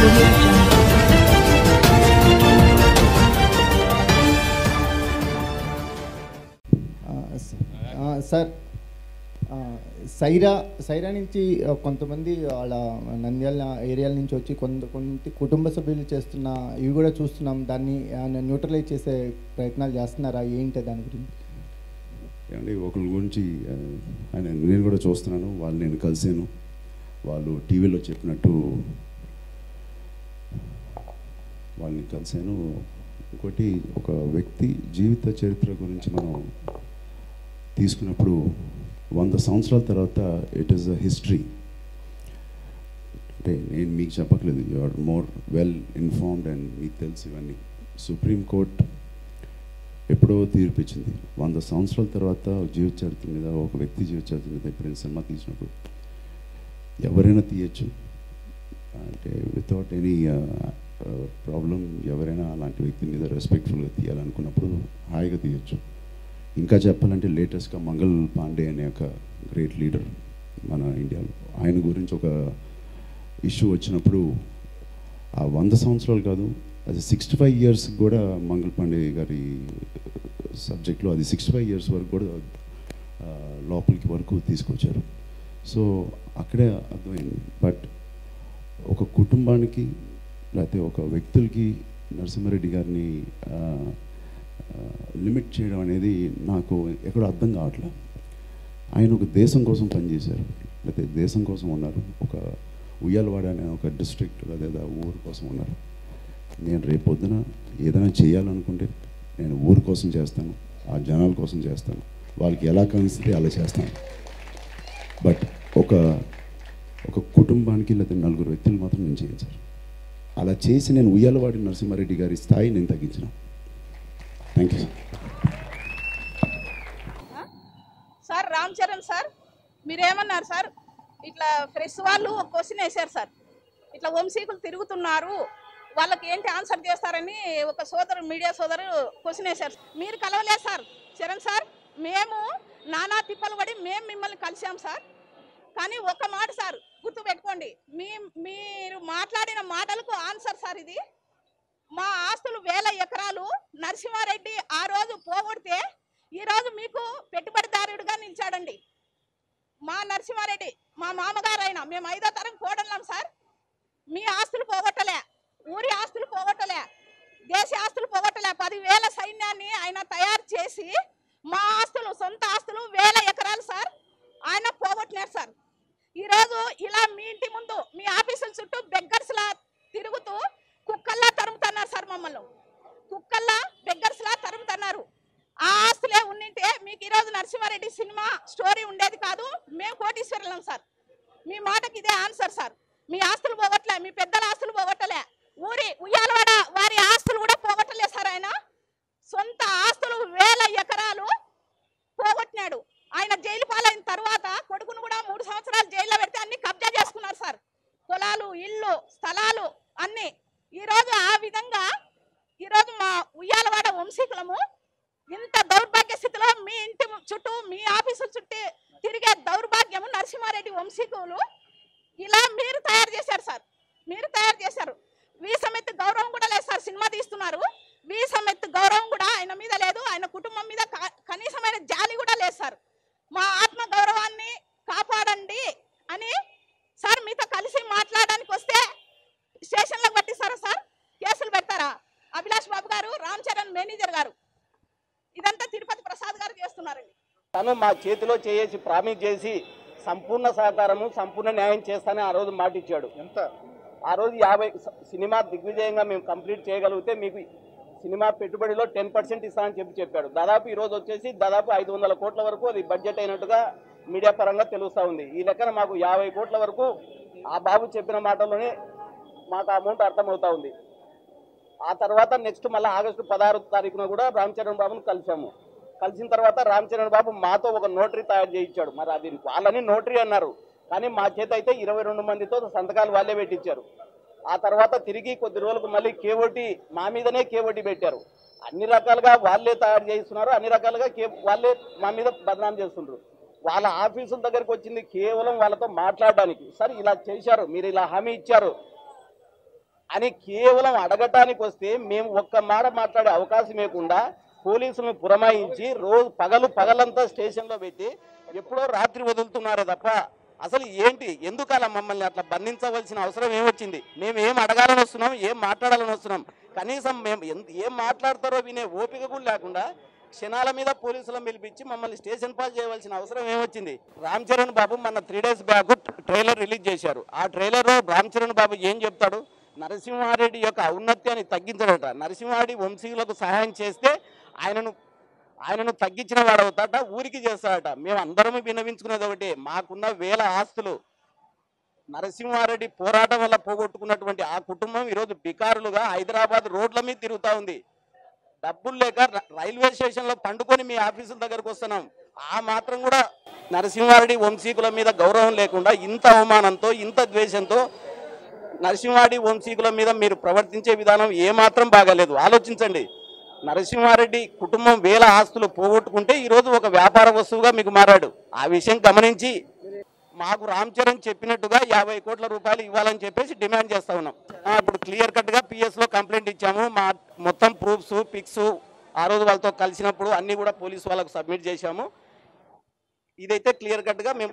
audio jungle. ఆ, స- ఆ, సార్ ఆ, సైరా సైరా నుంచి ఆ, కొంతమంది వాళ్ళ నంద్యాల ఏరియాల నుంచి వచ్చి కొంత కొంత కుటుంబ సభ్యులు చేస్తున్న ఇవి కూడా చూస్తున్నాం దాన్ని న్యూట్రలైజ్ చేసే ప్రయత్నాలు చేస్తున్నారా ఏంటి దాని గురించి ఏమండి ఒకరి గురించి ఆ, ఆయన నేను కూడా చూస్తున్నాను వాళ్ళు నేను కలిసాను వాళ్ళు టీవీలో చెప్పినట్టు వాళ్ళని కలిసాను ఇంకోటి ఒక వ్యక్తి జీవిత చరిత్ర గురించి మనం తీసుకున్నప్పుడు వంద సంవత్సరాల తర్వాత ఇట్ ఈస్ అ హిస్టరీ అంటే నేను మీకు చెప్పట్లేదు you are more well informed and మీకు తెలుసు ఇవన్నీ సుప్రీం కోర్ట్ ఎప్పుడో తీర్పిచ్చింది వంద సంవత్సరాల తర్వాత ఒక జీవిత చరిత్ర మీద ఒక వ్యక్తి జీవిత చరిత్ర మీద ఎప్పుడైనా సినిమా తీసినప్పుడు ఎవరైనా తీయచ్చు అంటే వితౌట్ ఎనీ ప్రాబ్లం ఎవరైనా అలాంటి వ్యక్తి మీద రెస్పెక్ట్ఫుల్గా తీయాలనుకున్నప్పుడు హాయిగా తీయచ్చు ఇంకా చెప్పాలంటే లేటెస్ట్గా మంగళ్ పాండే అనే ఒక గ్రేట్ లీడర్ మన ఇండియాలో ఆయన గురించి ఒక ఇష్యూ వచ్చినప్పుడు ఆ వంద సంవత్సరాలు కాదు అది సిక్స్టీ ఫైవ్ ఇయర్స్ కూడా మంగళ పాండే గారి సబ్జెక్ట్లో అది సిక్స్టీ ఫైవ్ ఇయర్స్ వరకు కూడా ఆ, లోపలికి వరకు తీసుకొచ్చారు సో అక్కడే అర్థమైంది బట్ ఒక కుటుంబానికి లేకపోతే ఒక వ్యక్తులకి నరసింహారెడ్డి గారిని ఆ, ఆ, లిమిట్ చేయడం అనేది నాకు ఎక్కడో అర్థం కావట్లేదు ఆయన ఒక దేశం కోసం పనిచేశారు లేకపోతే దేశం కోసం ఉన్నారు ఒక ఉయ్యాలవాడ అనే ఒక డిస్ట్రిక్ట్ లేదా ఊరు కోసం ఉన్నారు నేను రేపు పొద్దున ఏదైనా చేయాలనుకుంటే నేను ఊరు కోసం చేస్తాను ఆ జనాల కోసం చేస్తాను వాళ్ళకి ఎలా కలిస్తే అలా చేస్తాను బట్ ఒక ఒక కుటుంబానికి లేదా నలుగురు వ్యక్తులు మాత్రం నేను చేయను సార్ అలా చేసి నేను ఉయ్యాలవాడి నరసింహారెడ్డి గారి స్థాయి నేను తగ్గించిన thank you sir sir Ram Charan sir మీరేమన్నారు సార్ ఇట్లా ప్రెస్ వాళ్ళు ఒక క్వశ్చన్ వేశారు సార్ ఇట్లా వంశీకులు తిరుగుతున్నారు వాళ్ళకి ఏంటి ఆన్సర్ చేస్తారని ఒక సోదరు మీడియా సోదరు క్వశ్చన్ వేశారు మీరు కలవలేదు సార్ చరణ్ సార్ మేము నానా తిప్పలు పడి మేము మిమ్మల్ని కలిసాం సార్ కానీ ఒక మాట సార్ గుర్తు పెట్టుకోండి మీ మీరు మాట్లాడిన మాటలకు ఆన్సర్ సార్ ఇది మా ఆస్తులు వేల ఎకరాలు నరసింహారెడ్డి ఆ రోజు పోగొడితే ఈ రోజు మీకు పెట్టుబడిదారుడుగా నిలిచాడండి మా నరసింహారెడ్డి మా మామగారు అయినా మేము ఐదో తరం కోడళ్ళం సార్ మీ ఆస్తులు పోగొట్టలే ఊరి ఆస్తులు పోగొట్టలే దేశ ఆస్తులు పోగొట్టలే పదివేల సైన్యాన్ని ఆయన తయారు చేసి మా ఆస్తులు సొంత ఆస్తులు వేల ఎకరాలు సార్ ఆయన పోగొట్టినారు సార్ ఈరోజు ఇలా మీ ఇంటి ముందు మీ ఆఫీసుల చుట్టూ బెగ్గర్స్లా తిరుగుతూ కుక్కల్లా తరుముతున్నారు సార్ మమ్మల్ని కుక్కల్లా బెగ్గర్స్లా తరుముతున్నారు ఆ ఆస్తులే ఉన్నింటే మీకు ఈరోజు నరసింహారెడ్డి సినిమా స్టోరీ ఉండేది కాదు మేము కోటీశ్వరులం సార్ మీ మాటకి ఇదే ఆన్సర్ సార్ మీ ఆస్తులు పోగొట్టలే మీ పెద్దల ఆస్తులు పోగొట్టలే ఊరి ఉయ్యాలవాడ వారి ఆస్తులు కూడా పోగొట్టలే సార్ ఆయన సొంత ఆస్తులు వేల ఎకరాలు పోగొట్టినాడు ఆయన జైలు పాలైన తర్వాత కొడుకును కూడా మూడు సంవత్సరాలు జైల్లో పెడితే అన్ని కబ్జా చేసుకున్నారు సార్ పొలాలు ఇల్లు స్థలాలు అన్ని ఈరోజు ఆ విధంగా ఈరోజు మా ఉయ్యాలవాడ వంశీకులము ఇంత దౌర్భాగ్య స్థితిలో మీ ఇంటి ము- చుట్టూ మీ ఆఫీసుల చుట్టూ తిరిగే దౌర్భాగ్యము నరసింహారెడ్డి వంశీకులు ఇలా మీరు తయారు చేశారు సార్ మీరు తయారు చేశారు వీసమెత్తు గౌరవం కూడా లేదు సార్ సినిమా తీస్తున్నారు వీసమెత్తు గౌరవం కూడా ఆయన మీద లేదు ఆయన కుటుంబం మీద క- కనీసమైన జాలి కూడా లేదు సార్ మా ఆత్మ గౌరవాన్ని కాపాడండి అని సార్ మీతో కలిసి మాట్లాడడానికి వస్తే స్టేషన్లకు పట్టిస్తారా సార్ కేసులు పెడతారా అభిలాష్ బాబు గారు రామ్ చరణ్ మేనేజర్ గారు ఇదంతా తిరుపతి ప్రసాద్ గారు చేస్తున్నారండి తను మా చేతిలో చేసి ప్రామిస్ చేసి సంపూర్ణ సహకారము సంపూర్ణ న్యాయం చేస్తానని ఆ రోజు మాట ఇచ్చాడు ఎంత ఆ రోజు యాభై స- సినిమా దిగ్విజయంగా మేము కంప్లీట్ చేయగలిగితే మీకు సినిమా పెట్టుబడిలో టెన్ పర్సెంట్ ఇస్తానని చెప్పి చెప్పాడు దాదాపు ఈ రోజు వచ్చేసి దాదాపు ఐదు వందల కోట్ల వరకు అది బడ్జెట్ అయినట్టుగా మీడియా పరంగా తెలుస్తూ ఉంది ఈ లెక్కన మాకు యాభై కోట్ల వరకు ఆ బాబు చెప్పిన మాటల్లోనే మాకు అమౌంట్ అర్థమవుతా ఉంది ఆ తర్వాత నెక్స్ట్ మళ్ళీ ఆగస్టు పదహారు తారీఖున కూడా రామ్ చరణ్ బాబును కలిసాము కలిసిన తర్వాత రామ్ చరణ్ బాబు మాతో ఒక నోటరీ తయారు చేయించాడు మరి అది వాళ్ళని నోటరీ అన్నారు కానీ మా చేత అయితే ఇరవై రెండు మందితో సంతకాలు వాళ్ళే పెట్టించారు ఆ తర్వాత తిరిగి కొద్ది రోజులకు మళ్ళీ కేఓటి మా మీదనే కేఓటి పెట్టారు అన్ని రకాలుగా వాళ్ళే తయారు చేయిస్తున్నారు అన్ని రకాలుగా కే వాళ్ళే మా మీద బదనాం చేస్తుండ్రు వాళ్ళ ఆఫీసుల దగ్గరికి వచ్చింది కేవలం వాళ్ళతో మాట్లాడడానికి సరే ఇలా చేశారు మీరు ఇలా హామీ ఇచ్చారు అని కేవలం అడగటానికి వస్తే మేము ఒక్క మాట మాట్లాడే అవకాశం లేకుండా పోలీసులను పురమాయించి రోజు పగలు పగలంతా స్టేషన్లో పెట్టి ఎప్పుడో రాత్రి వదులుతున్నారే తప్ప అసలు ఏంటి ఎందుకు అలా మమ్మల్ని అట్లా బంధించవలసిన అవసరం ఏమొచ్చింది మేము ఏం అడగాలని వస్తున్నాం ఏం మాట్లాడాలని వస్తున్నాం కనీసం మేము ఎంత ఏం మాట్లాడతారో వినే ఓపిక కూడా లేకుండా క్షణాల మీద పోలీసులను పిలిపించి మమ్మల్ని స్టేషన్ పాస్ చేయవలసిన అవసరం ఏమొచ్చింది రామ్ చరణ్ బాబు మన three days back trailer release చేశారు ఆ ట్రైలర్లో రామ్ చరణ్ బాబు ఏం చెప్తాడు నరసింహారెడ్డి యొక్క ఔన్నత్యాన్ని తగ్గించడట నరసింహారెడ్డి వంశీయులకు సహాయం చేస్తే ఆయనను ఆయనను తగ్గించిన వాడు అవుతాట ఊరికి చేస్తాడట మేము అందరం విన్నవించుకునేది ఒకటి మాకున్న వేల ఆస్తులు నరసింహారెడ్డి పోరాటం వల్ల పోగొట్టుకున్నటువంటి ఆ కుటుంబం ఈరోజు బికారులుగా హైదరాబాద్ రోడ్ల మీద తిరుగుతా ఉంది డబ్బులు లేక ర- రైల్వే స్టేషన్లో పండుకొని మీ ఆఫీసుల దగ్గరకు వస్తున్నాం ఆ మాత్రం కూడా నరసింహారెడ్డి వంశీకుల మీద గౌరవం లేకుండా ఇంత అవమానంతో ఇంత ద్వేషంతో నరసింహారెడ్డి వంశీకుల మీద మీరు ప్రవర్తించే విధానం ఏమాత్రం బాగాలేదు ఆలోచించండి నరసింహారెడ్డి కుటుంబం వేల ఆస్తులు పోగొట్టుకుంటే ఈరోజు ఒక వ్యాపార వస్తువుగా మీకు మారాడు ఆ విషయం గమనించి మాకు రామ్ చరణ్ చెప్పినట్టుగా యాభై కోట్ల రూపాయలు ఇవ్వాలని చెప్పేసి డిమాండ్ చేస్తా ఉన్నాం ఆ, ఇప్పుడు క్లియర్ కట్గా పిఎస్లో కంప్లైంట్ ఇచ్చాము మా మొత్తం ప్రూఫ్స్ పిక్స్ ఆ రోజు వాళ్ళతో కలిసినప్పుడు అన్నీ కూడా పోలీసు వాళ్ళకు సబ్మిట్ చేశాము ఇదైతే క్లియర్ కట్గా మేము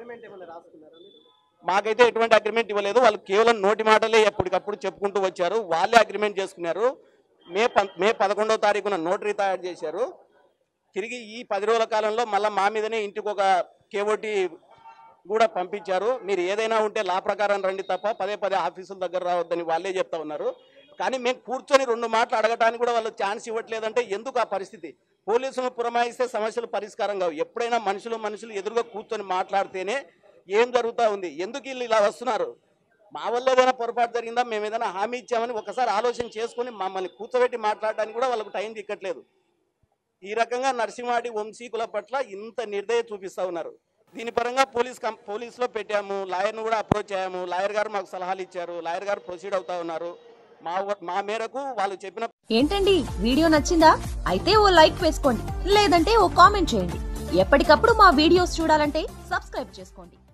మాకైతే ఎటువంటి అగ్రిమెంట్ ఇవ్వలేదు వాళ్ళు కేవలం నోటి మాటలే ఎప్పటికప్పుడు చెప్పుకుంటూ వచ్చారు వాళ్ళే అగ్రిమెంట్ చేసుకున్నారు మే పం మే పదకొండవ తారీఖున నోటరీ తయారు చేశారు తిరిగి ఈ పది రోజుల కాలంలో మళ్ళీ మా మీదనే ఇంటికి ఒక కేఓటి కూడా పంపించారు మీరు ఏదైనా ఉంటే లా ప్రకారం రండి తప్ప పదే పదే ఆఫీసుల దగ్గర రావద్దని వాళ్ళే చెప్తా ఉన్నారు కానీ మేము కూర్చొని రెండు మాటలు అడగటానికి కూడా వాళ్ళు ఛాన్స్ ఇవ్వట్లేదంటే ఎందుకు ఆ పరిస్థితి పోలీసులు పురమాయిస్తే సమస్యలు పరిష్కారం కావు ఎప్పుడైనా మనుషులు మనుషులు ఎదురుగా కూర్చొని మాట్లాడితేనే ఏం జరుగుతూ ఉంది ఎందుకు వీళ్ళు ఇలా వస్తున్నారు మా వల్ల ఏదైనా పొరపాటు జరిగిందా మేము ఏదైనా హామీ ఇచ్చామని ఒకసారి ఆలోచన చేసుకొని మమ్మల్ని కూర్చోబెట్టి మాట్లాడడానికి కూడా వాళ్ళకు టైం దిక్కట్లేదు ఈ రకంగా నరసింహాడి వంశీకుల పట్ల ఇంత నిర్దయ చూపిస్తా ఉన్నారు దీని పరంగా పోలీస్ కం పోలీసులో పెట్టాము లాయర్ను కూడా అప్రోచ్ అయ్యాము లాయర్ గారు మాకు సలహాలు ఇచ్చారు లాయర్ గారు ప్రొసీడ్ అవుతా ఉన్నారు మా వ- మా మేరకు వాళ్ళు చెప్పిన ఏంటండి వీడియో నచ్చిందా అయితే ఓ లైక్ వేసుకోండి లేదంటే ఓ కామెంట్ చేయండి ఎప్పటికప్పుడు మా వీడియోస్ చూడాలంటే సబ్స్క్రైబ్ చేసుకోండి